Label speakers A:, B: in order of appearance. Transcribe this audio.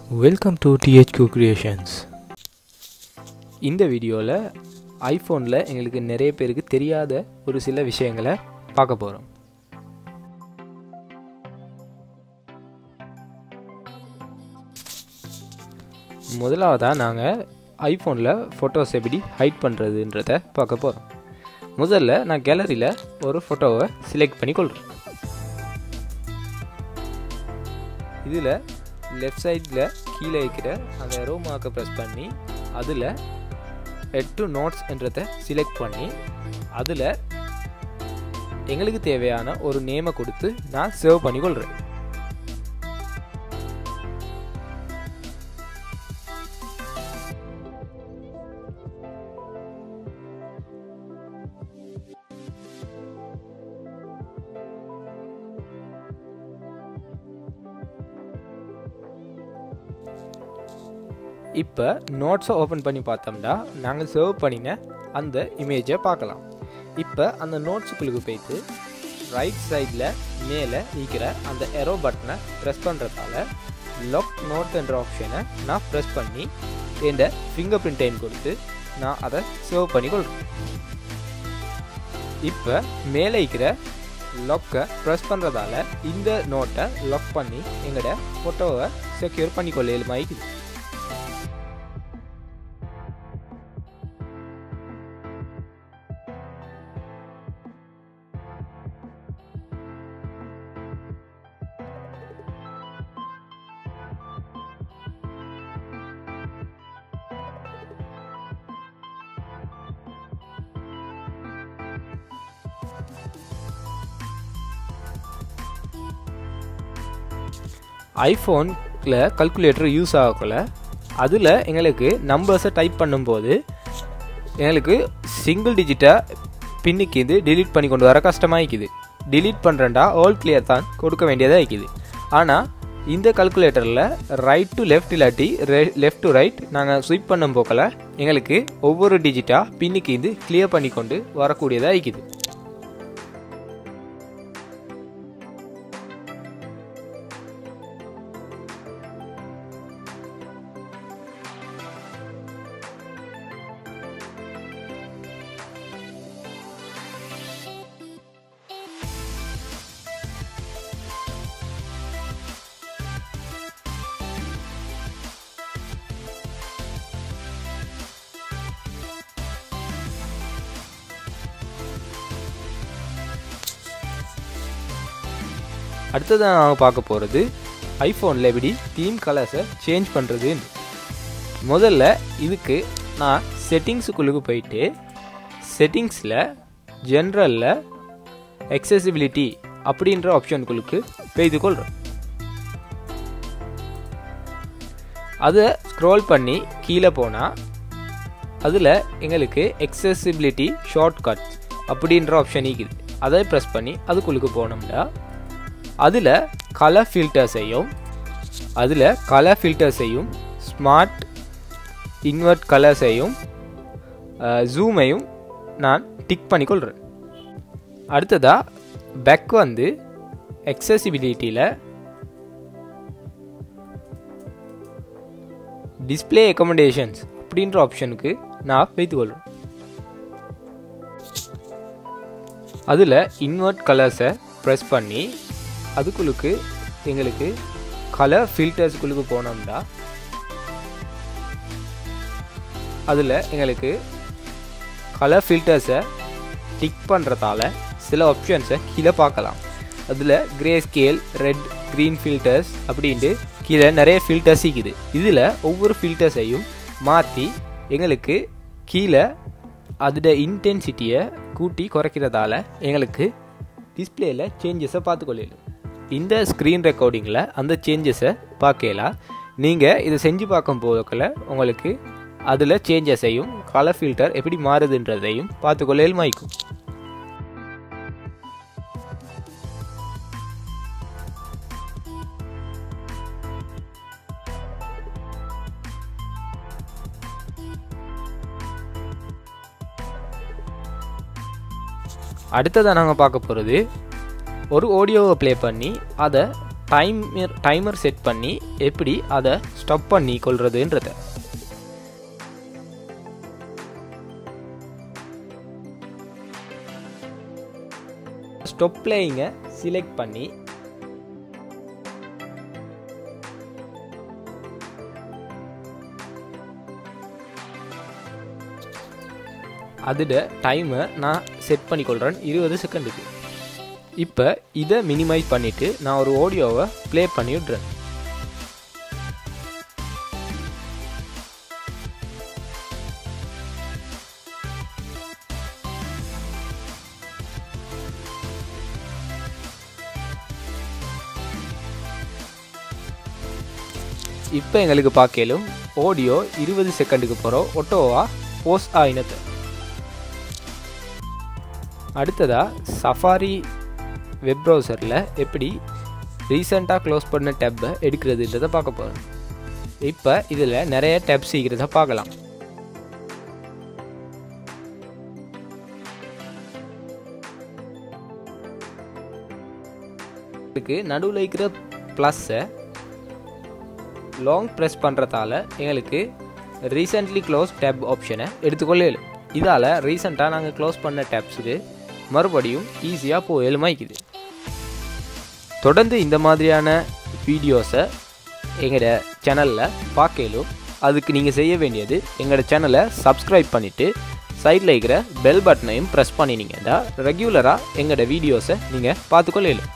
A: welcome to டிஹெச்கு creations இந்த வீடியோவில் ஐஃபோனில் எங்களுக்கு நிறைய பேருக்கு தெரியாத ஒரு சில விஷயங்களை பார்க்க போகிறோம் முதலாவதாக நாங்கள் ஐஃபோனில் ஃபோட்டோஸ் எப்படி ஹைட் பண்ணுறதுன்றத பார்க்க போகிறோம் முதல்ல நான் கேலரியில் ஒரு ஃபோட்டோவை செலக்ட் பண்ணி கொள்கிறேன் இதில் லெஃப்ட் சைடில் கீழே இருக்கிற அந்த எரோ மார்க்கை ப்ரெஸ் பண்ணி அதில் ஹெட் டு நோட்ஸ் என்றதை செலக்ட் பண்ணி அதில் எங்களுக்கு தேவையான ஒரு நேமை கொடுத்து நான் சேவ் பண்ணி கொள்கிறேன் இப்போ நோட்ஸை ஓப்பன் பண்ணி பார்த்தோம்னா நாங்கள் சேவ் பண்ணின அந்த இமேஜை பார்க்கலாம் இப்போ அந்த நோட்ஸுக்குள்ளுக்கு போயிட்டு ரைட் சைடில் மேலே இருக்கிற அந்த எரோ பட்டனை ப்ரெஸ் பண்ணுறதால லாக் நோட் என்ற ஆப்ஷனை நான் ப்ரெஸ் பண்ணி என் ஃபிங்கர் பிரிண்டைன் கொடுத்து நான் அதை சேவ் பண்ணி கொள்கிறேன் இப்போ மேலே இருக்கிற லாக்கை ப்ரெஸ் பண்ணுறதால இந்த நோட்டை லாக் பண்ணி எங்களோட ஃபோட்டோவை செக்யூர் பண்ணிக்கொள்ள இயலுமாயிக்குது ஐஃபோனில் கல்குலேட்டர் யூஸ் ஆகக்குள்ள அதில் எங்களுக்கு நம்பர்ஸை டைப் பண்ணும்போது எங்களுக்கு சிங்கிள் டிஜிட்டாக பின்னுக்கு இது டிலீட் பண்ணி கொண்டு வர கஷ்டமாகிக்குது டிலீட் பண்ணுறேன்டா ஆல் கிளியர் தான் கொடுக்க வேண்டியதாக இருக்குது ஆனால் இந்த கல்குலேட்டரில் ரைட் டு லெஃப்ட் இல்லாட்டி லெஃப்ட் டு ரைட் நாங்கள் ஸ்விப் பண்ணும் போக்கில் எங்களுக்கு ஒவ்வொரு டிஜிட்டாக பின்னுக்கு இது கிளியர் பண்ணி கொண்டு வரக்கூடியதாக இருக்குது அடுத்ததாக நாங்கள் பார்க்க போகிறது ஐஃபோனில் எப்படி தீம் கலர்ஸை சேஞ்ச் பண்ணுறது முதல்ல இதுக்கு நான் செட்டிங்ஸுக்குள்ளுக்கு போயிட்டு செட்டிங்ஸில் ஜென்ரலில் எக்ஸசிபிலிட்டி அப்படின்ற ஆப்ஷனுக்குள்ளுக்கு பெய்து கொள்கிறேன் அதை ஸ்க்ரோல் பண்ணி கீழே போனால் அதில் எங்களுக்கு எக்ஸசிபிலிட்டி ஷார்ட் கட் அப்படின்ற ஆப்ஷன் இருக்குது அதை ப்ரெஸ் பண்ணி அதுக்குள்ளுக்கு போனோம்னா அதில் கலர் ஃபில்டர்ஸையும் அதில் கலர் ஃபில்டர்ஸையும் ஸ்மார்ட் இன்வெர்ட் கலர்ஸையும் ஜூமையும் நான் டிக் பண்ணிக்கொள்கிறேன் அடுத்ததாக பேக் வந்து எக்ஸசிபிலிட்டியில் டிஸ்பிளே ரெக்கமெண்டேஷன்ஸ் அப்படின்ற ஆப்ஷனுக்கு நான் வைத்துக்கொள்கிறேன் அதில் இன்வெர்ட் கலர்ஸை ப்ரெஸ் பண்ணி அதுக்குள்ளுக்கு எங்களுக்கு கலர் ஃபில்டர்ஸுக்குள்ளுக்கு போனோம்னா அதில் எங்களுக்கு கலர் ஃபில்டர்ஸை டிக் பண்ணுறதால சில ஆப்ஷன்ஸை கீழே பார்க்கலாம் அதில் grey scale red green filters அப்படின்ட்டு கீழே நிறைய ஃபில்டர்ஸ் இருக்குது இதில் ஒவ்வொரு ஃபில்டர்ஸையும் மாற்றி எங்களுக்கு கீழே அதோட இன்டென்சிட்டியை கூட்டி குறைக்கிறதால எங்களுக்கு டிஸ்பிளேயில் சேஞ்சஸை பார்த்துக்கொள்ளலாம் இந்த ஸ்க்ரீன் ரெக்கார்டிங்கில் அந்த சேஞ்சஸை பார்க்கலாம் நீங்கள் இதை செஞ்சு பார்க்கும் போதுக்குள்ள உங்களுக்கு அதில் சேஞ்சஸையும் கலர் ஃபில்டர் எப்படி மாறுதுன்றதையும் பார்த்துக்கொள்ள மாய்க்கும் அடுத்ததாக நாங்கள் பார்க்க போகிறது ஒரு ஆடியோவை ப்ளே பண்ணி அதை டைமர் டைமர் செட் பண்ணி எப்படி அதை ஸ்டாப் பண்ணி கொள்றதுன்றத ஸ்டாப் பிளேயிங்கை சிலெக்ட் பண்ணி அதோட டைமை நான் செட் பண்ணிக்கொள்கிறேன் இருபது செகண்டுக்கு இப்போ இதை மினிமைஸ் பண்ணிவிட்டு நான் ஒரு ஆடியோவை ப்ளே பண்ணி விட்றேன் இப்போ எங்களுக்கு பார்க்கலும் ஆடியோ இருபது செகண்டுக்கு போகிறோம் ஒட்டோவா போஸ் ஆயினத்தை அடுத்ததாக சஃபாரி வெப் ப்ரௌசரில் எப்படி ரீசெண்டாக க்ளோஸ் பண்ண டேப்பை எடுக்கிறதுன்றதை பார்க்க போகிறோம் இப்போ இதில் நிறைய டேப் சீக்கிரத்தை பார்க்கலாம் இதுக்கு நடுவில் இருக்கிற ப்ளஸ்ஸை லாங் ப்ரெஸ் பண்ணுறதால எங்களுக்கு ரீசெண்ட்லி க்ளோஸ் டேப் ஆப்ஷனை எடுத்துக்கொள்ள இதால் ரீசெண்டாக நாங்கள் க்ளோஸ் பண்ண டேப்ஸுக்கு மறுபடியும் ஈஸியாக போய் எழுமாய்க்குது தொடர்ந்து இந்த மாதிரியான வீடியோஸை எங்களோட சேனலில் பார்க்கலும் அதுக்கு நீங்கள் செய்ய வேண்டியது எங்களோட சேனலை சப்ஸ்கிரைப் பண்ணிவிட்டு சைடில் இருக்கிற பெல் பட்டனையும் ப்ரெஸ் பண்ணினீங்கன்னா ரெகுலராக எங்களோட வீடியோஸை நீங்கள் பார்த்துக்கொள்ளலும்